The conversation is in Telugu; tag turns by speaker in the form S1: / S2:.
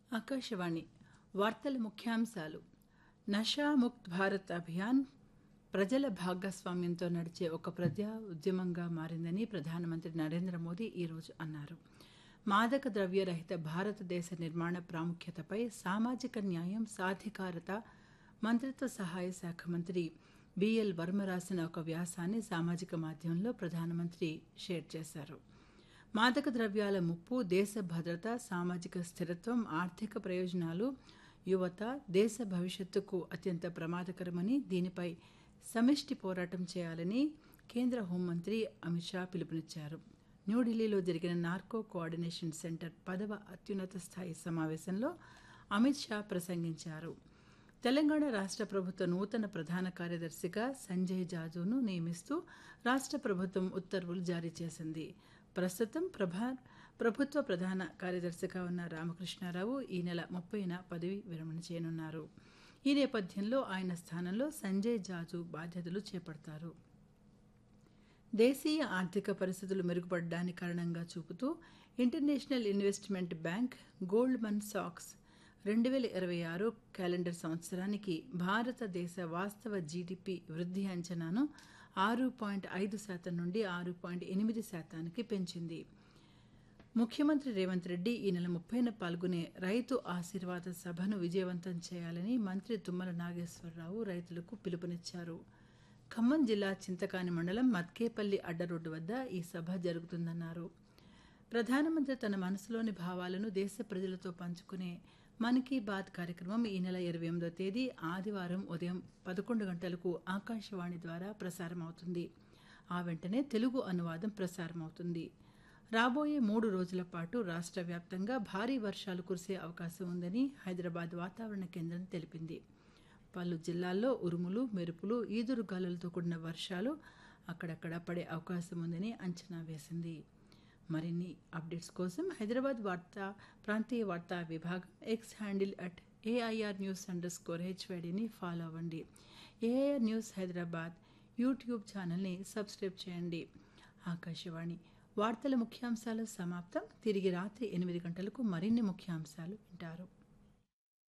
S1: ఆకాశవాణి వార్తల ముఖ్యాంశాలు నషాముక్త్ భారత్ అభియాన్ ప్రజల భాగస్వామ్యంతో నడిచే ఒక ప్రజా ఉద్యమంగా మారిందని ప్రధానమంత్రి నరేంద్ర మోదీ ఈరోజు అన్నారు మాదక ద్రవ్య రహిత భారతదేశ నిర్మాణ ప్రాముఖ్యతపై సామాజిక న్యాయం సాధికారత మంత్రిత్వ సహాయ శాఖ మంత్రి బిఎల్ వర్మ రాసిన ఒక వ్యాసాన్ని సామాజిక మాధ్యమంలో ప్రధానమంత్రి షేర్ చేశారు మాదక ద్రవ్యాల ముప్పు దేశ భద్రత సామాజిక స్థిరత్వం ఆర్థిక ప్రయోజనాలు యువత దేశ భవిష్యత్తుకు అత్యంత ప్రమాదకరమని దీనిపై సమిష్టి పోరాటం చేయాలని కేంద్ర హోంమంత్రి అమిత్ షా పిలుపునిచ్చారు న్యూఢిల్లీలో జరిగిన నార్కో కోఆర్డినేషన్ సెంటర్ పదవ అత్యున్నత స్థాయి సమావేశంలో అమిత్ షా ప్రసంగించారు తెలంగాణ రాష్ట్ర ప్రభుత్వ నూతన ప్రధాన కార్యదర్శిగా సంజయ్ జాజును నియమిస్తూ రాష్ట్ర ప్రభుత్వం ఉత్తర్వులు జారీ చేసింది ప్రస్తుతం ప్రభా ప్రభుత్వ ప్రధాన కార్యదర్శిగా ఉన్న రామకృష్ణారావు ఈ నెల ముప్పైన పదవి విరమణ చేయనున్నారు ఈ నేపథ్యంలో ఆయన స్థానంలో సంజయ్ జాజు బాధ్యతలు చేపడతారు దేశీయ ఆర్థిక పరిస్థితులు మెరుగుపడడానికి కారణంగా చూపుతూ ఇంటర్నేషనల్ ఇన్వెస్ట్మెంట్ బ్యాంక్ గోల్డ్మన్ సాక్స్ రెండు వేల ఇరవై ఆరు క్యాలెండర్ సంవత్సరానికి భారతదేశ వాస్తవ జీడిపి వృద్ధి అంచనాను ఆరు పాయింట్ ఐదు శాతం నుండి ఆరు పాయింట్ ఎనిమిది శాతానికి పెంచింది ముఖ్యమంత్రి రేవంత్ రెడ్డి ఈ నెల ముప్పైన పాల్గొనే రైతు ఆశీర్వాద సభను విజయవంతం చేయాలని మంత్రి తుమ్మల నాగేశ్వరరావు రైతులకు పిలుపునిచ్చారు ఖమ్మం జిల్లా చింతకాని మండలం మత్కేపల్లి అడ్డ రోడ్డు వద్ద ఈ సభ జరుగుతుందన్నారు ప్రధానమంత్రి తన మనసులోని భావాలను దేశ ప్రజలతో పంచుకునే మన్ కీ బాత్ కార్యక్రమం ఈ నెల ఇరవై ఎనిమిదో తేదీ ఆదివారం ఉదయం పదకొండు గంటలకు ఆకాశవాణి ద్వారా ప్రసారమవుతుంది ఆ వెంటనే తెలుగు అనువాదం ప్రసారమవుతుంది రాబోయే మూడు రోజుల పాటు రాష్ట్ర వ్యాప్తంగా భారీ వర్షాలు కురిసే అవకాశం ఉందని హైదరాబాద్ వాతావరణ కేంద్రం తెలిపింది పలు జిల్లాల్లో ఉరుములు మెరుపులు ఈదురు గాలులతో కూడిన వర్షాలు అక్కడక్కడ పడే అవకాశం ఉందని అంచనా వేసింది మరిన్ని అప్డేట్స్ కోసం హైదరాబాద్ వార్తా ప్రాంతీయ వార్తా విభాగం X handle at AIR news underscore హెచ్వైడిని ఫాలో అవ్వండి ఏఐఆర్ న్యూస్ హైదరాబాద్ యూట్యూబ్ ఛానల్ని సబ్స్క్రైబ్ చేయండి ఆకాశవాణి వార్తల ముఖ్యాంశాలు సమాప్తం తిరిగి రాత్రి ఎనిమిది గంటలకు మరిన్ని ముఖ్యాంశాలు వింటారు